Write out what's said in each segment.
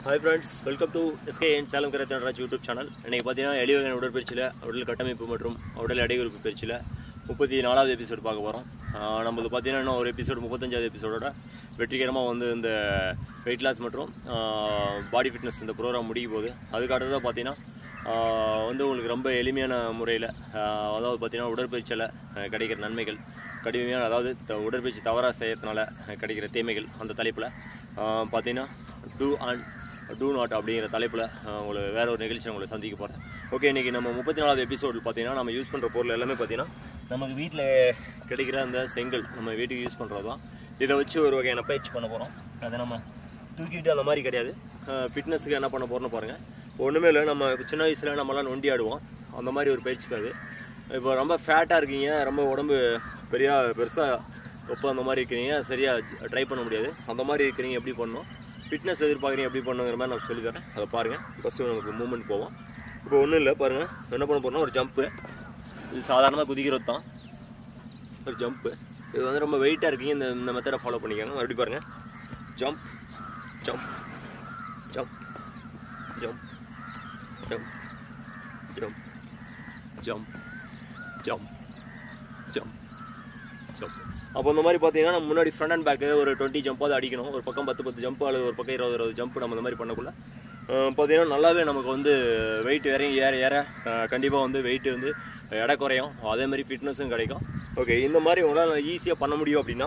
Hi friends welcome to SK என் Salem Karathanraj YouTube channel இன்றைக்கி பார்த்தீங்கன்னா எளிவகன் உடற்பயிற்சியில் உடல் கட்டமைப்பு மற்றும் உடல் எடை உறுப்பு பயிற்சியில் முப்பத்தி நாலாவது எபிசோடு பார்க்க போகிறோம் நம்மளது பார்த்தீங்கன்னா இன்னும் ஒரு எபிசோடு முப்பத்தஞ்சாவது எபிசோடோட வெற்றிகரமாக வந்து இந்த வெயிட் லாஸ் மற்றும் பாடி ஃபிட்னஸ் இந்த ப்ரோக்ராம் முடிய போகுது அதுக்கு அடுத்ததாக பார்த்தீங்கன்னா ஆஹ் வந்து உங்களுக்கு ரொம்ப எளிமையான முறையில் அதாவது பார்த்தீங்கன்னா உடற்பயிற்சியில் ஆஹ் கிடைக்கிற நன்மைகள் கடுமையான அதாவது த- உடற்பயிற்சி தவறாக செய்யறதுனால ஆஹ் கிடைக்கிற தீமைகள் அந்த தலைப்பில் பார்த்தீங்கன்னா டூ அண்ட் டூ நாட் அப்படிங்கிற தலைப்பில் உங்களை வேற ஒரு நிகழ்ச்சி உங்களை சந்திக்க போகிறேன் ஓகே இன்றைக்கி நம்ம முப்பத்தி நாலாவது எபிசோடில் பார்த்தீங்கன்னா நம்ம யூஸ் பண்ணுற பொருள் எல்லாமே பார்த்தீங்கன்னா நமக்கு வீட்டில் கிடைக்கிற அந்த செங்கல் நம்ம வீட்டுக்கு யூஸ் பண்ணுறது தான் இதை வச்சு ஒரு வகையான பயிற்சி பண்ண போகிறோம் அதை நம்ம தூக்கிட்டு அந்த மாதிரி கிடையாது ஃபிட்னஸுக்கு என்ன பண்ண போகிறோன்னு பாருங்கள் ஒன்றுமே இல்லை நம்ம சின்ன வயசில் நம்மலாம் நொண்டி ஆடுவோம் அந்த மாதிரி ஒரு பயிற்சி தான் இது இப்போ ரொம்ப ஃபேட்டாக இருக்கீங்க ரொம்ப உடம்பு பெரிய பெருசாக ஒப்ப அந்த மாதிரி இருக்கிறீங்க சரியாக ட்ரை பண்ண முடியாது அந்த மாதிரி இருக்கிறீங்க எப்படி பண்ணணும் ஃபிட்னஸ் எதிர்பார்க்குறீங்க எப்படி பண்ணுங்கிற மாதிரி நான் சொல்லி தரேன் அதை பாருங்கள் ஃபஸ்ட்டு நமக்கு மூவ்மெண்ட் போவோம் இப்போ ஒன்றும் இல்லை பாருங்கள் என்ன பண்ண போகிறோம்னா ஒரு ஜம்ப்பு இது சாதாரணமாக குதிக்கிறது தான் ஒரு ஜம்ப்பு இது வந்து ரொம்ப வெயிட்டாக இருக்கீங்க இந்த இந்த மெத்தடை ஃபாலோ பண்ணிக்கோங்க மறுபடியும் பாருங்கள் jump jump jump jump jump jump jump jump jump jump அப்போ இந்த மாதிரி பார்த்தீங்கன்னா நம்ம முன்னாடி ஃப்ரண்ட் அண்ட் பேக்கு ஒரு டுவெண்ட்டி ஜம்ப்பாவது அடிக்கணும் ஒரு பக்கம் பத்து பத்து ஜம்ப் அல்லது ஒரு பக்கம் இருபது இருபது ஜம்ப் நம்ம இந்த மாதிரி பண்ணக்குள்ள அஹ் பார்த்தீங்கன்னா நல்லாவே நமக்கு வந்து வெயிட் இறங்கி ஏற ஏற கண்டிப்பாக வந்து வெயிட் வந்து எடை குறையும் அதே மாதிரி ஃபிட்னஸும் கிடைக்கும் ஓகே இந்த மாதிரி உங்களால் ஈஸியாக பண்ண முடியும் அப்படின்னா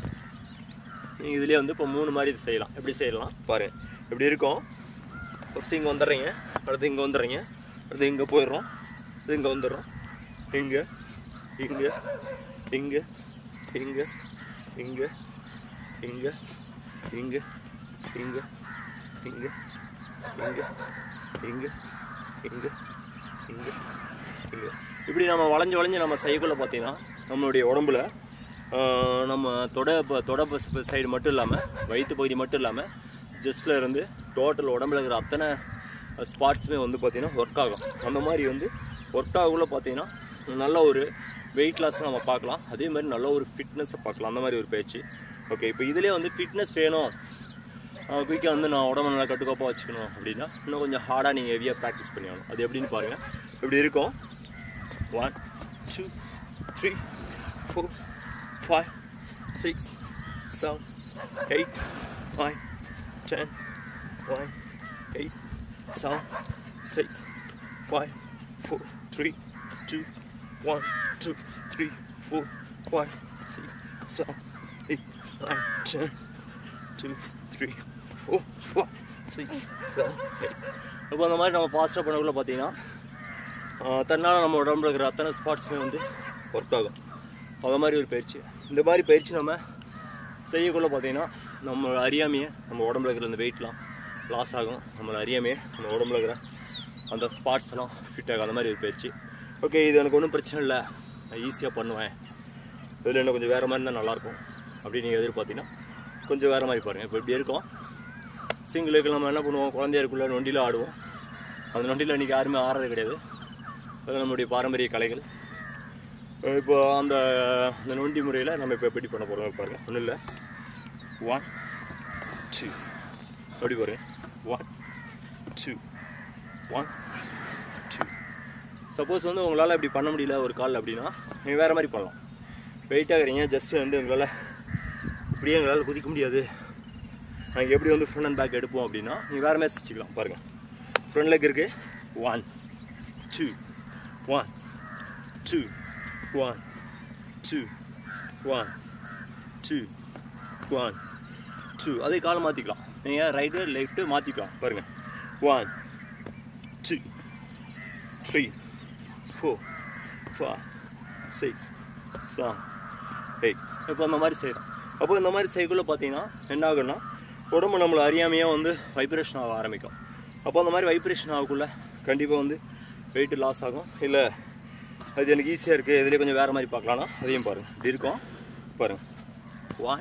நீங்கள் இதுலேயே வந்து இப்போ மூணு மாதிரி இது செய்யலாம் எப்படி செய்யலாம் பாருங்க இப்படி இருக்கும் ஃபஸ்ட்டு இங்கே வந்துடுறீங்க அடுத்து இங்கே வந்துடுறீங்க அடுத்து இங்கே போயிடுறோம் அடுத்து இங்கே வந்துடுறோம் இங்கே இங்கே இங்கே இங்கே இங்கே இங்கே இங்கே இங்கே இங்கே இங்கே இங்கே இங்கே இங்கே இங்கே இப்படி நம்ம வளைஞ்சு வளைஞ்சு நம்ம செய்யக்குள்ள பார்த்தீங்கன்னா நம்மளுடைய உடம்புல ஆஹ், நம்ம தொட ப- தொட சைடு மட்டும் இல்லாமல் வயிற்று பகுதி மட்டும் இல்லாமல் ஜஸ்ட்டில் இருந்து டோட்டல் உடம்புல இருக்கிற அத்தனை ஸ்பாட்ஸுமே வந்து பார்த்திங்கன்னா ஒர்க் ஆகும் அந்த மாதிரி வந்து ஒர்க் ஆகக்குள்ள பார்த்தீங்கன்னா நல்ல ஒரு வெயிட் லாஸ் நம்ம பார்க்கலாம் அதே மாதிரி நல்ல ஒரு ஃபிட்னஸை பார்க்கலாம் அந்த மாதிரி ஒரு பயிற்சி ஓகே இப்போ இதுலேயே வந்து ஃபிட்னஸ் வேணும் குயிக்காக வந்து நான் உடம்பு நல்லா கட்டுக்கோப்பாக வச்சுக்கணும் அப்படின்னா இன்னும் கொஞ்சம் ஹார்டாக நீங்கள் ஹெவியாக ப்ராக்டிஸ் பண்ணி ஆகணும் அது எப்படின்னு பாருங்கள் இப்படி இருக்கும் one two three four five six seven eight nine ten one eight seven six five four three two one two three four five six seven eight nine ten two three four five six seven eight இப்போ அந்த மாதிரி நம்ம ஃபாஸ்ட்டாக பண்ணக்குள்ள பார்த்தீங்கன்னா தன்னால் நம்ம உடம்புல இருக்கிற அத்தனை ஸ்பாட்ஸுமே வந்து ஒர்க் ஆகும் அது மாதிரி ஒரு பயிற்சி இந்த மாதிரி பயிற்சி நம்ம செய்யக்குள்ள பார்த்தீங்கன்னா நம்ம அறியாமையே நம்ம உடம்புல இருக்கிற அந்த வெயிட்லாம் லாஸ் ஆகும் நம்மளை அறியாமையே நம்ம உடம்புல இருக்கிற அந்த ஸ்பாட்ஸ் எல்லாம் ஃபிட் ஆகும் அந்த மாதிரி ஒரு பயிற்சி ஓகே இது எனக்கு ஒன்றும் பிரச்சனை இல்லை நான் ஈஸியாக பண்ணுவேன் இதில் இன்னும் கொஞ்சம் வேறு மாதிரி இருந்தால் நல்லாயிருக்கும் அப்படின்னு நீங்கள் எதிர்பார்த்தீங்கன்னா கொஞ்சம் வேறு மாதிரி பாருங்கள் இப்போ இப்படி இருக்கும் சிங்கிளுக்கு நம்ம என்ன பண்ணுவோம் குழந்தையா இருக்குள்ள நொண்டியில் ஆடுவோம் அந்த நொண்டியில் இன்றைக்கி யாருமே ஆடுறது கிடையாது அது நம்மளுடைய பாரம்பரிய கலைகள் அஹ் இப்போ அந்த அந்த நொண்டி முறையில் நம்ம இப்போ எப்படி பண்ண போகிறோம் பாருங்க ஒன்றும் இல்லை ஒன் டூ அப்படி பாருங்க one two one two suppose வந்து உங்களால் இப்படி பண்ண முடியல ஒரு கால் அப்படின்னா நீங்கள் வேறு மாதிரி பண்ணலாம் வெயிட் ஆகுறீங்க ஜஸ்ட் வந்து உங்களால் இப்படியே எங்களால் குதிக்க முடியாது நாங்கள் எப்படி வந்து ஃப்ரண்ட் அண்ட் பேக் எடுப்போம் அப்படின்னா நீங்கள் வேறு மாதிரி செஞ்சுக்கலாம் பாருங்கள் ஃப்ரண்ட் லெக் இருக்குது one two one two one two one two one two அதே காலை மாற்றிக்கலாம் நீங்கள் ரைட்டு லெஃப்ட்டு மாற்றிக்கலாம் பாருங்கள் one two three four five six seven eight இப்போ அந்த மாதிரி செய்கிறோம் அப்போ இந்த மாதிரி செய்யக்குள்ள பார்த்தீங்கன்னா என்ன ஆகும்னா உடம்பு நம்மளை அறியாமையாக வந்து வைப்ரேஷன் ஆக ஆரம்பிக்கும் அப்போ அந்த மாதிரி வைப்ரேஷன் ஆகக்குள்ள கண்டிப்பாக வந்து வெயிட் லாஸ் ஆகும் இல்லை அது எனக்கு ஈஸியாக இருக்குது இதுலேயே கொஞ்சம் வேறு மாதிரி பார்க்கலாம்னா அதையும் பாருங்கள் இப்படி இருக்கும் பாருங்கள் one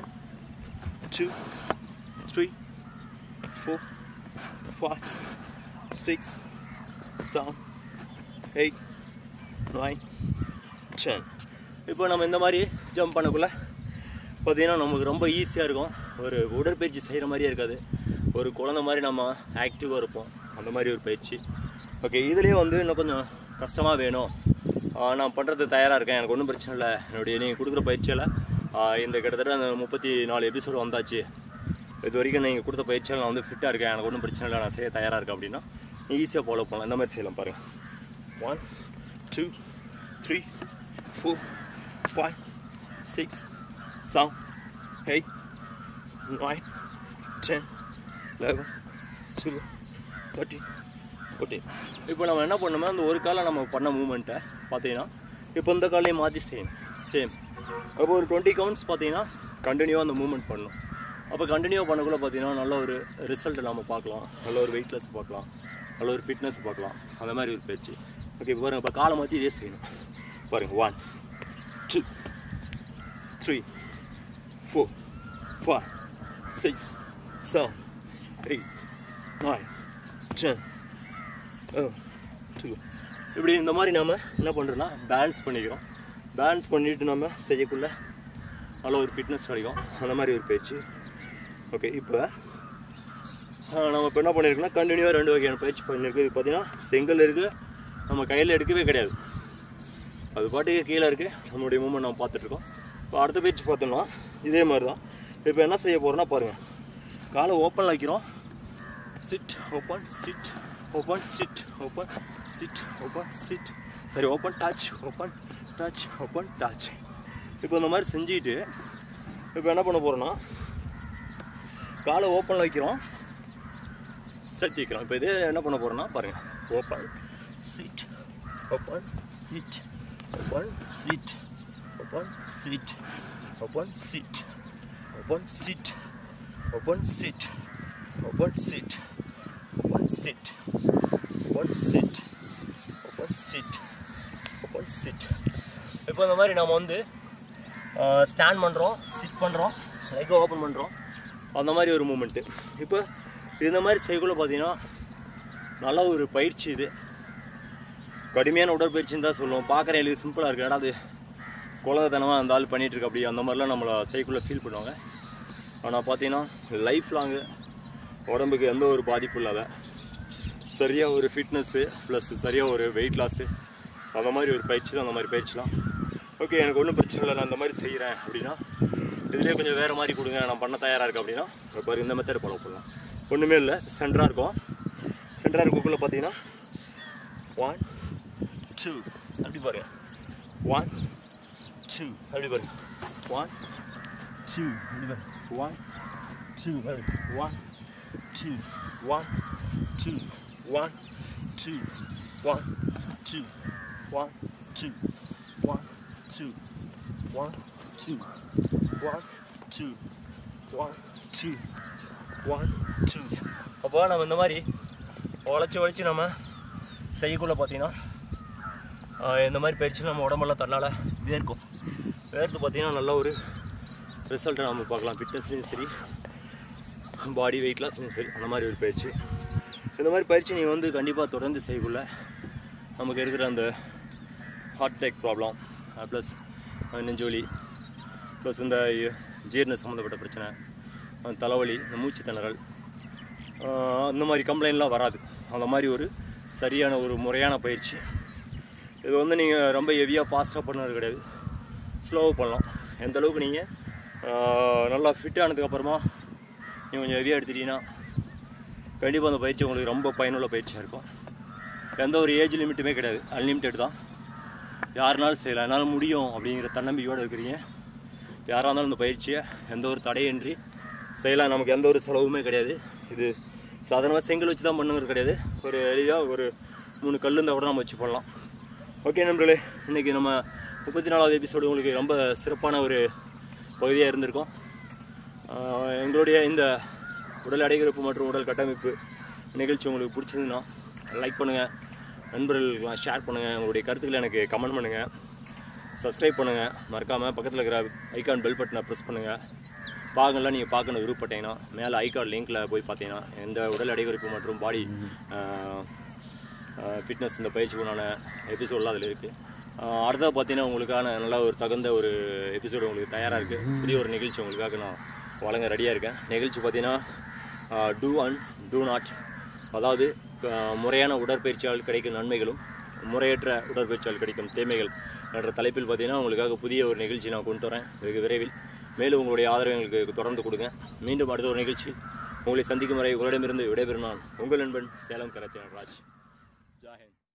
two three four five six seven eight nine ten இப்போ நம்ம இந்த மாதிரி ஜம்ப் பண்ணக்குள்ள பார்த்தீங்கன்னா நமக்கு ரொம்ப ஈஸியாக இருக்கும் ஒரு உடற்பயிற்சி செய்கிற மாதிரியே இருக்காது ஒரு குழந்தை மாதிரி நம்ம ஆக்டிவாக இருப்போம் அந்த மாதிரி ஒரு பயிற்சி ஓகே இதுலேயே வந்து இன்னும் கொஞ்சம் கஷ்டமாக வேணும் ஆஹ் நான் பண்ணுறது தயாராக இருக்கேன் எனக்கு ஒன்றும் பிரச்சனை இல்லை என்னுடைய நீங்கள் கொடுக்குற பயிற்சியில் ஆஹ் இந்த கிட்டத்தட்ட அந்த முப்பத்தி நாலு எபிசோடு வந்தாச்சு இது வரைக்கும் நீங்கள் கொடுத்த பயிற்சியில் நான் வந்து ஃபிட்டாக இருக்கேன் எனக்கு ஒன்றும் பிரச்சனை இல்லை நான் செய்ய தயாராக இருக்கேன் அப்படின்னா ஈஸியாக ஃபாலோ பண்ணலாம் இந்த மாதிரி செய்யலாம் பாருங்கள் one two three four five six seven eight nine, ten, eleven, twelve, thirteen, fourteen. இப்போ நம்ம என்ன பண்ணோம்னா அந்த ஒரு காலை நம்ம பண்ண மூமெண்ட்டை பார்த்தீங்கன்னா இப்போ இந்த காலையும் மாற்றி செய்யணும் சேம் அப்போ ஒரு டுவெண்ட்டி கவுண்ட்ஸ் பார்த்தீங்கன்னா கண்டினியூவாக அந்த மூமெண்ட் பண்ணணும் அப்போ கண்டினியூவாக பண்ணக்குள்ள பார்த்தீங்கன்னா நல்ல ஒரு ரிசல்ட் நம்ம பார்க்கலாம் நல்ல ஒரு வெயிட்லெஸ் பார்க்கலாம் நல்ல ஒரு ஃபிட்னஸ் பார்க்கலாம் அந்த மாதிரி ஒரு பயிற்சி ஓகே இப்போ பாருங்க இப்போ காலை மாற்றி இதே செய்யணும் பாருங்க one two three four five, six, seven, eight, nine, ten, eleven, two. இப்படி இந்த மாதிரி நாம என்ன பண்ணுறோன்னா பேலன்ஸ் பண்ணிக்கிறோம் பேலன்ஸ் பண்ணிட்டு நம்ம செய்யக்குள்ள நல்ல ஒரு ஃபிட்னஸ் கிடைக்கும் அந்த மாதிரி ஒரு பயிற்சி ஓகே இப்போ நம்ம இப்போ என்ன பண்ணியிருக்கோம்னா கண்டினியூவாக ரெண்டு வகையான பயிற்சி பண்ணியிருக்கு இது பார்த்தீங்கன்னா செங்கல் இருக்குது நம்ம கையில் எடுக்கவே கிடையாது அது பாட்டுக்கு கீழே இருக்குது நம்மளுடைய மூமெண்ட் நம்ம பார்த்துட்ருக்கோம் இப்போ அடுத்த பயிற்சி பார்த்தோம்னா இதே மாதிரி தான் இப்போ என்ன செய்ய போகிறோன்னா பாருங்கள் காலை ஓப்பனில் வைக்கிறோம் sit open sit open sit open sit open sit சரி open touch open touch open touch இப்போ இந்த மாதிரி செஞ்சுட்டு இப்போ என்ன பண்ண போகிறோன்னா காலை ஓப்பனில் வைக்கிறோம் செட் வைக்கிறோம் இப்போ இதே என்ன பண்ண போகிறோன்னா பாருங்கள் open sit open sit open sit open sit open sit open sit open sit open sit open sit open sit open sit open sit இப்போ இந்த மாதிரி நம்ம வந்து ஸ்டாண்ட் பண்ணுறோம் சிட் பண்ணுறோம் லைக்காக ஓப்பன் பண்ணுறோம் அந்த மாதிரி ஒரு மூமெண்ட்டு இப்போ இந்த மாதிரி செய்யக்குள்ள பார்த்தீங்கன்னா நல்ல ஒரு பயிற்சி இது கடுமையான உடற்பயிற்சின்னு தான் சொல்லுவோம் பார்க்குற எனக்கு சிம்பிளாக இருக்குது ஏன்னா அது குலதனமாக அந்த ஆள் பண்ணிகிட்டு இருக்கு அப்படி அந்த மாதிரிலாம் நம்மளை செய்யக்குள்ளே ஃபீல் பண்ணுவாங்க ஆனால் பார்த்தீங்கன்னா லைஃப் லாங்கு உடம்புக்கு எந்த ஒரு பாதிப்பும் இல்லாத சரியாக ஒரு ஃபிட்னஸ்ஸு ப்ளஸ் சரியாக ஒரு வெயிட் லாஸு அந்த மாதிரி ஒரு பயிற்சி தான் அந்த மாதிரி பயிற்சிலாம் ஓகே எனக்கு ஒன்றும் பிரச்சனை இல்லை நான் அந்த மாதிரி செய்கிறேன் அப்படின்னா இதுலேயே கொஞ்சம் வேறு மாதிரி கொடுங்க நான் பண்ண தயாராக இருக்கேன் அப்படின்னா இப்போ இந்த மெத்தட் ஃபாலோ பண்ணலாம் ஒன்றுமே இல்லை சென்டராக இருக்கும் சென்டராக இருக்கக்குள்ளே பார்த்தீங்கன்னா ஒன் டூ அப்படி பாருங்க one two, everybody. One, two, everybody. One, two, everybody. One, two, one, two, one, two, one, two, one, two, one, two, one, two, one, two, one, two, one, two. அப்போ நம்ம இந்த மாதிரி உழைச்சி உழைச்சி நம்ம செய்யக்குள்ள பார்த்தீங்கன்னா ஆஹ் இந்த மாதிரி பயிற்சி நம்ம உடம்பெல்லாம் தன்னால் வேர்க்கும் வேர்த்து பார்த்தீங்கன்னா நல்ல ஒரு ரிசல்ட்டை நம்ம பார்க்கலாம் ஃபிட்னஸ்லேயும் சரி பாடி வெயிட் லாஸ்லையும் சரி அந்த மாதிரி ஒரு பயிற்சி இந்த மாதிரி பயிற்சி நீங்கள் வந்து கண்டிப்பாக தொடர்ந்து செய்யக்குள்ள நமக்கு இருக்கிற அந்த ஹார்ட் அட்டாக் ப்ராப்ளம் ப்ளஸ் நெஞ்சொலி ப்ளஸ் இந்த ஜீரண சம்மந்தப்பட்ட பிரச்சனை அஹ் தலைவலி இந்த மூச்சு திணறல் ஆஹ் இந்த மாதிரி கம்ப்ளைண்ட்லாம் வராது அந்த மாதிரி ஒரு சரியான ஒரு முறையான பயிற்சி இது வந்து நீங்கள் ரொம்ப ஹெவியாக ஃபாஸ்ட்டாக பண்ணது கிடையாது ஸ்லோவாக பண்ணலாம் எந்த அளவுக்கு நீங்கள் நல்லா ஃபிட் ஆனதுக்கப்புறமா நீங்கள் கொஞ்சம் ஹெவியாக எடுத்துட்டீங்கன்னா கண்டிப்பாக அந்த பயிற்சி உங்களுக்கு ரொம்ப பயனுள்ள பயிற்சியாக இருக்கும் எந்த ஒரு ஏஜ் லிமிட்டுமே கிடையாது அன்லிமிட்டெட் தான் யாருனாலும் செய்யலாம் என்னால் முடியும் அப்படிங்கிற தன்னம்பிக்கையோடு இருக்கிறீங்க யாராக இருந்தாலும் இந்த பயிற்சியை எந்த ஒரு தடையின்றி செய்யலாம் நமக்கு எந்த ஒரு செலவுமே கிடையாது இது சாதாரணமாக செங்கல் வச்சு தான் பண்ணுங்கிறது கிடையாது ஒரு எளிதாக ஒரு மூணு கல் இருந்தால் கூட நம்ம வச்சு பண்ணலாம் ஓகே நண்பர்களே இன்றைக்கி நம்ம முப்பத்தி நாலாவது எபிசோடு உங்களுக்கு ரொம்ப சிறப்பான ஒரு பகுதியாக இருந்திருக்கும் ஆஹ் எங்களுடைய இந்த உடல் அடைகிறப்பு மற்றும் உடல் கட்டமைப்பு நிகழ்ச்சி உங்களுக்கு பிடிச்சிருந்துன்னா லைக் பண்ணுங்கள் நண்பர்களுக்கெலாம் ஷேர் பண்ணுங்கள் உங்களுடைய கருத்துக்களை எனக்கு கமெண்ட் பண்ணுங்கள் சப்ஸ்கிரைப் பண்ணுங்கள் மறக்காமல் பக்கத்தில் இருக்கிற ஐகான் பெல் பட்டனை ப்ரெஸ் பண்ணுங்கள் பாகங்கள்லாம் நீங்கள் பார்க்கணும் விருப்பப்பட்டீங்கன்னா மேலே ஐகான் லிங்க்கில் போய் பார்த்தீங்கன்னா எந்த உடல் அடைகுறிப்பு மற்றும் பாடி ஃபிட்னஸ் இந்த பயிற்சிக்குண்டான எபிசோடெலாம் அதில் இருக்குது அடுத்தது பார்த்தீங்கன்னா உங்களுக்கான நல்ல ஒரு தகுந்த ஒரு எபிசோடு உங்களுக்கு தயாராக இருக்குது புதிய ஒரு நிகழ்ச்சி உங்களுக்காக நான் வழங்க ரெடியாக இருக்கேன் நிகழ்ச்சி பார்த்தீங்கன்னா டூ அண்ட் டூ நாட் அதாவது அஹ், முறையான உடற்பயிற்சியால் கிடைக்கும் நன்மைகளும் முறையற்ற உடற்பயிற்சியால் கிடைக்கும் தீமைகள் என்ற தலைப்பில் பார்த்தீங்கன்னா உங்களுக்காக புதிய ஒரு நிகழ்ச்சி நான் கொண்டு வரேன் வெகு விரைவில் மேலும் உங்களுடைய ஆதரவை எங்களுக்கு தொடர்ந்து கொடுங்க மீண்டும் அடுத்த ஒரு நிகழ்ச்சி உங்களை சந்திக்கும் வரை உங்களிடமிருந்து விடைபெறும் நான் உங்கள் நண்பன் சேலம் கரத்தினர் ராஜ் ஜாஹிந்த்